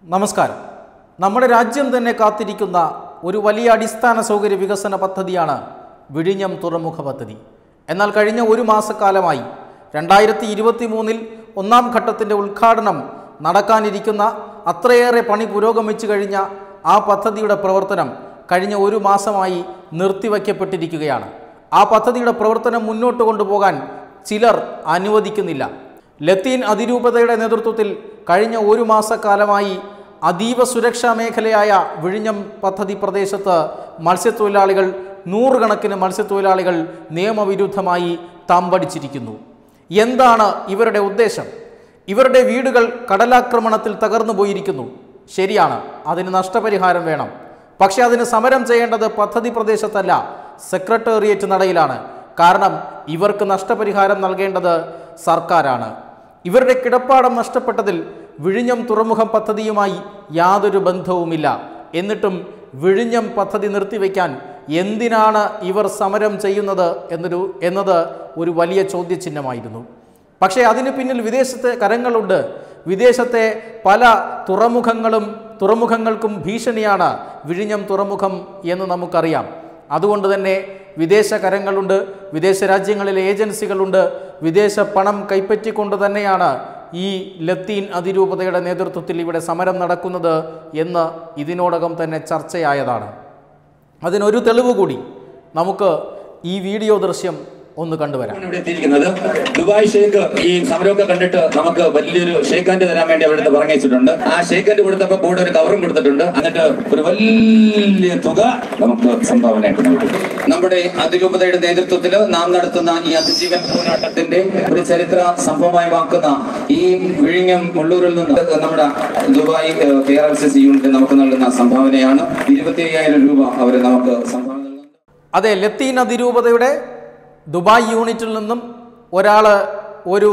നമസ്കാരം നമ്മുടെ രാജ്യം തന്നെ കാത്തിരിക്കുന്ന ഒരു വലിയ അടിസ്ഥാന സൗകര്യ വികസന പദ്ധതിയാണ് വിഴിഞ്ഞം തുറമുഖ പദ്ധതി എന്നാൽ കഴിഞ്ഞ ഒരു മാസക്കാലമായി രണ്ടായിരത്തി ഇരുപത്തി മൂന്നിൽ ഒന്നാം ഘട്ടത്തിൻ്റെ ഉദ്ഘാടനം നടക്കാനിരിക്കുന്ന അത്രയേറെ പണി പുരോഗമിച്ചു കഴിഞ്ഞ ആ പദ്ധതിയുടെ പ്രവർത്തനം കഴിഞ്ഞ ഒരു മാസമായി നിർത്തിവയ്ക്കപ്പെട്ടിരിക്കുകയാണ് ആ പദ്ധതിയുടെ പ്രവർത്തനം മുന്നോട്ട് കൊണ്ടുപോകാൻ ചിലർ അനുവദിക്കുന്നില്ല ലത്തീൻ അതിരൂപതയുടെ നേതൃത്വത്തിൽ കഴിഞ്ഞ ഒരു മാസക്കാലമായി അതീവ സുരക്ഷാ മേഖലയായ വിഴിഞ്ഞം പദ്ധതി പ്രദേശത്ത് മത്സ്യത്തൊഴിലാളികൾ നൂറുകണക്കിന് മത്സ്യത്തൊഴിലാളികൾ നിയമവിരുദ്ധമായി തമ്പടിച്ചിരിക്കുന്നു എന്താണ് ഇവരുടെ ഉദ്ദേശം ഇവരുടെ വീടുകൾ കടലാക്രമണത്തിൽ തകർന്നു പോയിരിക്കുന്നു ശരിയാണ് അതിന് നഷ്ടപരിഹാരം വേണം പക്ഷേ അതിന് സമരം ചെയ്യേണ്ടത് പദ്ധതി പ്രദേശത്തല്ല സെക്രട്ടേറിയറ്റ് നടയിലാണ് കാരണം ഇവർക്ക് നഷ്ടപരിഹാരം നൽകേണ്ടത് സർക്കാരാണ് ഇവരുടെ കിടപ്പാടം നഷ്ടപ്പെട്ടതിൽ വിഴിഞ്ഞം തുറമുഖം പദ്ധതിയുമായി യാതൊരു ബന്ധവുമില്ല എന്നിട്ടും വിഴിഞ്ഞം പദ്ധതി നിർത്തിവെക്കാൻ എന്തിനാണ് ഇവർ സമരം ചെയ്യുന്നത് എന്നൊരു എന്നത് ഒരു വലിയ ചോദ്യചിഹ്നമായിരുന്നു പക്ഷേ അതിന് പിന്നിൽ വിദേശത്തെ കരങ്ങളുണ്ട് വിദേശത്തെ പല തുറമുഖങ്ങളും തുറമുഖങ്ങൾക്കും ഭീഷണിയാണ് വിഴിഞ്ഞം തുറമുഖം എന്ന് നമുക്കറിയാം അതുകൊണ്ട് തന്നെ വിദേശ കരങ്ങളുണ്ട് വിദേശ രാജ്യങ്ങളിലെ ഏജൻസികളുണ്ട് വിദേശ പണം കൈപ്പറ്റിക്കൊണ്ട് തന്നെയാണ് ഈ ലത്തീൻ അതിരൂപതയുടെ നേതൃത്വത്തിൽ ഇവിടെ സമരം നടക്കുന്നത് എന്ന് ഇതിനോടകം തന്നെ ചർച്ചയായതാണ് അതിനൊരു തെളിവ് കൂടി നമുക്ക് ഈ വീഡിയോ ദൃശ്യം ഒന്ന് കണ്ടുവരാം ഇവിടെ എത്തിയിരിക്കുന്നത് ദുബായ് ഷേക്ക് ഈ സമരമൊക്കെ കണ്ടിട്ട് നമുക്ക് വലിയൊരു ഷേക്ക് ഹാൻഡ് തരാൻ വേണ്ടി അവിടുത്തെ പറഞ്ഞിട്ടുണ്ട് ആ ഷേക്ക് ഹാൻഡ് കൊടുത്തപ്പോ കൂടെ ഒരു കവറും കൊടുത്തിട്ടുണ്ട് എന്നിട്ട് ഒരു വലിയ തുക നമുക്ക് സംഭാവനയായിട്ട് നൽകും നമ്മുടെ അതിരൂപതയുടെ നേതൃത്വത്തിൽ നാം നടത്തുന്ന ഈ അതിജീവൻ പോരാട്ടത്തിന്റെ ഒരു ചരിത്ര സംഭവമായി വാക്കുന്ന ഈ വിഴിഞ്ഞം മുള്ളൂരിൽ നിന്ന് നമ്മുടെ Dubai K R L C C unit നമുക്ക് നൽകുന്ന സംഭാവനയാണ് ഇരുപത്തി അയ്യായിരം രൂപ അവർ നമുക്ക് സംഭാവന നൽകുന്നു അതെ ലത്തീൻ അതിരൂപതയുടെ ദുബായ് യൂണിറ്റിൽ നിന്നും ഒരാൾ ഒരു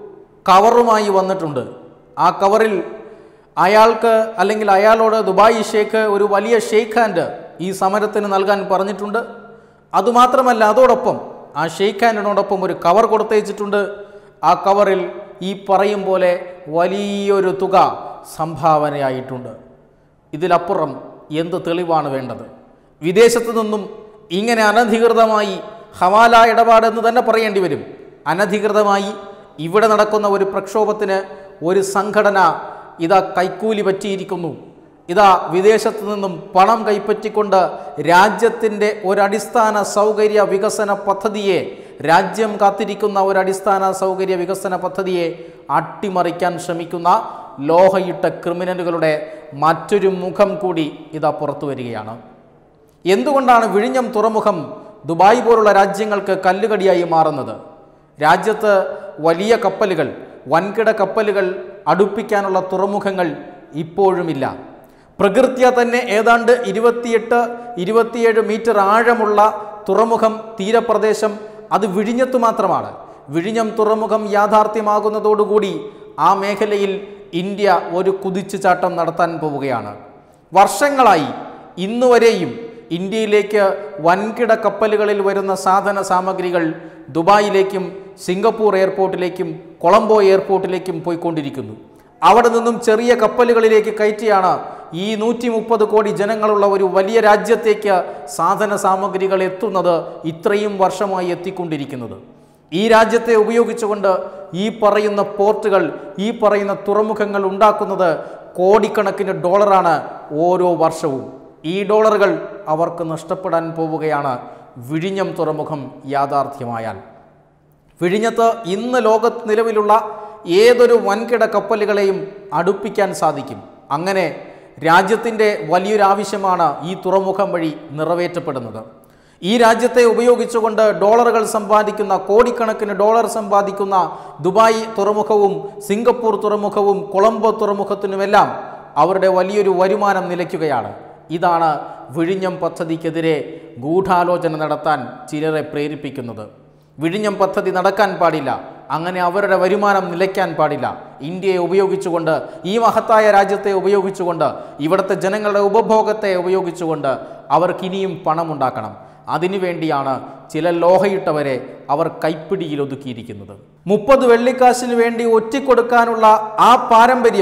കവറുമായി വന്നിട്ടുണ്ട് ആ കവറിൽ അയാൾക്ക് അല്ലെങ്കിൽ അയാളോട് ദുബായ് ഷേഖ് ഒരു വലിയ ഷെയ്ഖ് ഹാൻഡ് ഈ സമരത്തിന് നൽകാൻ പറഞ്ഞിട്ടുണ്ട് അതുമാത്രമല്ല അതോടൊപ്പം ആ ഷെയ്ഖ് ഹാൻഡിനോടൊപ്പം ഒരു കവർ കൊടുത്തയച്ചിട്ടുണ്ട് ആ കവറിൽ ഈ പറയും പോലെ വലിയൊരു തുക സംഭാവനയായിട്ടുണ്ട് ഇതിലപ്പുറം എന്ത് തെളിവാണ് വേണ്ടത് വിദേശത്തു നിന്നും ഇങ്ങനെ അനധികൃതമായി ഹവാല ഇടപാട് എന്ന് തന്നെ പറയേണ്ടി വരും അനധികൃതമായി ഇവിടെ നടക്കുന്ന ഒരു പ്രക്ഷോഭത്തിന് ഒരു സംഘടന ഇതാ കൈക്കൂലി പറ്റിയിരിക്കുന്നു ഇതാ വിദേശത്തു നിന്നും പണം കൈപ്പറ്റിക്കൊണ്ട് രാജ്യത്തിൻ്റെ ഒരടിസ്ഥാന സൗകര്യ വികസന പദ്ധതിയെ രാജ്യം കാത്തിരിക്കുന്ന ഒരടിസ്ഥാന സൗകര്യ വികസന പദ്ധതിയെ അട്ടിമറിക്കാൻ ശ്രമിക്കുന്ന ലോഹയിട്ട ക്രിമിനലുകളുടെ മറ്റൊരു മുഖം കൂടി ഇതാ പുറത്തു വരികയാണ് എന്തുകൊണ്ടാണ് വിഴിഞ്ഞം തുറമുഖം ദുബായ് പോലുള്ള രാജ്യങ്ങൾക്ക് കല്ലുകടിയായി മാറുന്നത് രാജ്യത്ത് വലിയ കപ്പലുകൾ വൻകിട കപ്പലുകൾ അടുപ്പിക്കാനുള്ള തുറമുഖങ്ങൾ ഇപ്പോഴുമില്ല പ്രകൃത്യ തന്നെ ഏതാണ്ട് ഇരുപത്തിയെട്ട് ഇരുപത്തിയേഴ് മീറ്റർ ആഴമുള്ള തുറമുഖം തീരപ്രദേശം അത് വിഴിഞ്ഞത്ത് മാത്രമാണ് വിഴിഞ്ഞം തുറമുഖം യാഥാർത്ഥ്യമാകുന്നതോടുകൂടി ആ മേഖലയിൽ ഇന്ത്യ ഒരു കുതിച്ചുചാട്ടം നടത്താൻ പോവുകയാണ് വർഷങ്ങളായി ഇന്നുവരെയും ഇന്ത്യയിലേക്ക് വൻകിട കപ്പലുകളിൽ വരുന്ന സാധന സാമഗ്രികൾ ദുബായിലേക്കും സിംഗപ്പൂർ എയർപോർട്ടിലേക്കും കൊളംബോ എയർപോർട്ടിലേക്കും പോയിക്കൊണ്ടിരിക്കുന്നു അവിടെ നിന്നും ചെറിയ കപ്പലുകളിലേക്ക് കയറ്റിയാണ് ഈ നൂറ്റി മുപ്പത് കോടി ജനങ്ങളുള്ള ഒരു വലിയ രാജ്യത്തേക്ക് സാധന സാമഗ്രികൾ എത്തുന്നത് ഇത്രയും വർഷമായി എത്തിക്കൊണ്ടിരിക്കുന്നത് ഈ രാജ്യത്തെ ഉപയോഗിച്ചുകൊണ്ട് ഈ പറയുന്ന പോർട്ടുകൾ ഈ പറയുന്ന തുറമുഖങ്ങൾ ഉണ്ടാക്കുന്നത് കോടിക്കണക്കിന് ഡോളറാണ് ഓരോ വർഷവും ഈ ഡോളറുകൾ അവർക്ക് നഷ്ടപ്പെടാൻ പോവുകയാണ് വിഴിഞ്ഞം തുറമുഖം യാഥാർത്ഥ്യമായാൽ വിഴിഞ്ഞത്ത് ഇന്ന് ലോകത്ത് നിലവിലുള്ള ഏതൊരു വൻകിട കപ്പലുകളെയും അടുപ്പിക്കാൻ സാധിക്കും അങ്ങനെ രാജ്യത്തിൻ്റെ വലിയൊരു ആവശ്യമാണ് ഈ തുറമുഖം വഴി നിറവേറ്റപ്പെടുന്നത് ഈ രാജ്യത്തെ ഉപയോഗിച്ചുകൊണ്ട് ഡോളറുകൾ സമ്പാദിക്കുന്ന കോടിക്കണക്കിന് ഡോളർ സമ്പാദിക്കുന്ന ദുബായ് തുറമുഖവും സിംഗപ്പൂർ തുറമുഖവും കൊളംബോ തുറമുഖത്തിനുമെല്ലാം അവരുടെ വലിയൊരു വരുമാനം നിലയ്ക്കുകയാണ് ഇതാണ് വിഴിഞ്ഞം പദ്ധതിക്കെതിരെ ഗൂഢാലോചന നടത്താൻ ചിലരെ പ്രേരിപ്പിക്കുന്നത് വിഴിഞ്ഞം പദ്ധതി നടക്കാൻ പാടില്ല അങ്ങനെ അവരുടെ വരുമാനം നിലയ്ക്കാൻ പാടില്ല ഇന്ത്യയെ ഉപയോഗിച്ചുകൊണ്ട് ഈ മഹത്തായ രാജ്യത്തെ ഉപയോഗിച്ചുകൊണ്ട് ഇവിടുത്തെ ജനങ്ങളുടെ ഉപഭോഗത്തെ ഉപയോഗിച്ചുകൊണ്ട് അവർക്കിനിയും പണമുണ്ടാക്കണം അതിനുവേണ്ടിയാണ് ചില ലോഹയിട്ടവരെ അവർ കൈപ്പിടിയിൽ ഒതുക്കിയിരിക്കുന്നത് മുപ്പത് വെള്ളിക്കാശിന് വേണ്ടി ഒറ്റിക്കൊടുക്കാനുള്ള ആ പാരമ്പര്യം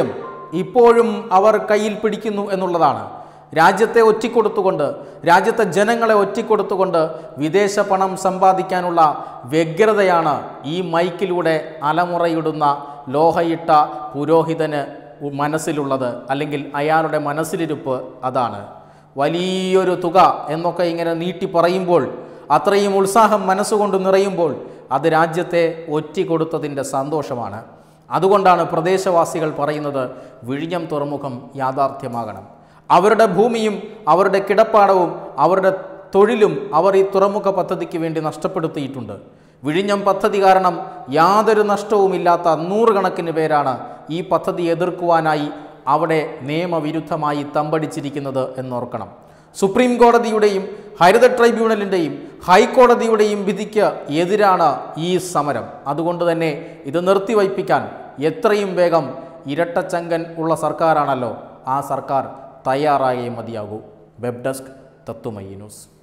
ഇപ്പോഴും അവർ കയ്യിൽ പിടിക്കുന്നു എന്നുള്ളതാണ് രാജ്യത്തെ ഒറ്റിക്കൊടുത്തുകൊണ്ട് രാജ്യത്തെ ജനങ്ങളെ ഒറ്റിക്കൊടുത്തുകൊണ്ട് വിദേശ പണം സമ്പാദിക്കാനുള്ള വ്യഗ്രതയാണ് ഈ മൈക്കിലൂടെ അലമുറയിടുന്ന ലോഹയിട്ട പുരോഹിതന് മനസ്സിലുള്ളത് അല്ലെങ്കിൽ അയാളുടെ മനസ്സിലിരുപ്പ് അതാണ് വലിയൊരു തുക എന്നൊക്കെ ഇങ്ങനെ നീട്ടി പറയുമ്പോൾ അത്രയും ഉത്സാഹം മനസ്സുകൊണ്ട് നിറയുമ്പോൾ അത് രാജ്യത്തെ ഒറ്റിക്കൊടുത്തതിൻ്റെ സന്തോഷമാണ് അതുകൊണ്ടാണ് പ്രദേശവാസികൾ പറയുന്നത് വിഴിഞ്ഞം തുറമുഖം യാഥാർത്ഥ്യമാകണം അവരുടെ ഭൂമിയും അവരുടെ കിടപ്പാടവും അവരുടെ തൊഴിലും അവർ ഈ തുറമുഖ പദ്ധതിക്ക് വേണ്ടി നഷ്ടപ്പെടുത്തിയിട്ടുണ്ട് വിഴിഞ്ഞം പദ്ധതി കാരണം യാതൊരു നഷ്ടവുമില്ലാത്ത നൂറുകണക്കിന് പേരാണ് ഈ പദ്ധതി എതിർക്കുവാനായി അവിടെ നിയമവിരുദ്ധമായി തമ്പടിച്ചിരിക്കുന്നത് എന്നോർക്കണം സുപ്രീം കോടതിയുടെയും ഹരിത ട്രൈബ്യൂണലിൻ്റെയും ഹൈക്കോടതിയുടെയും വിധിക്ക് എതിരാണ് ഈ സമരം അതുകൊണ്ട് തന്നെ ഇത് നിർത്തിവയ്പ്പിക്കാൻ എത്രയും വേഗം ഇരട്ടച്ചങ്കൻ ഉള്ള സർക്കാരാണല്ലോ ആ സർക്കാർ തയ്യാറായേ മതിയാകൂ വെബ് ഡെസ്ക് തത്തുമയി ന്യൂസ്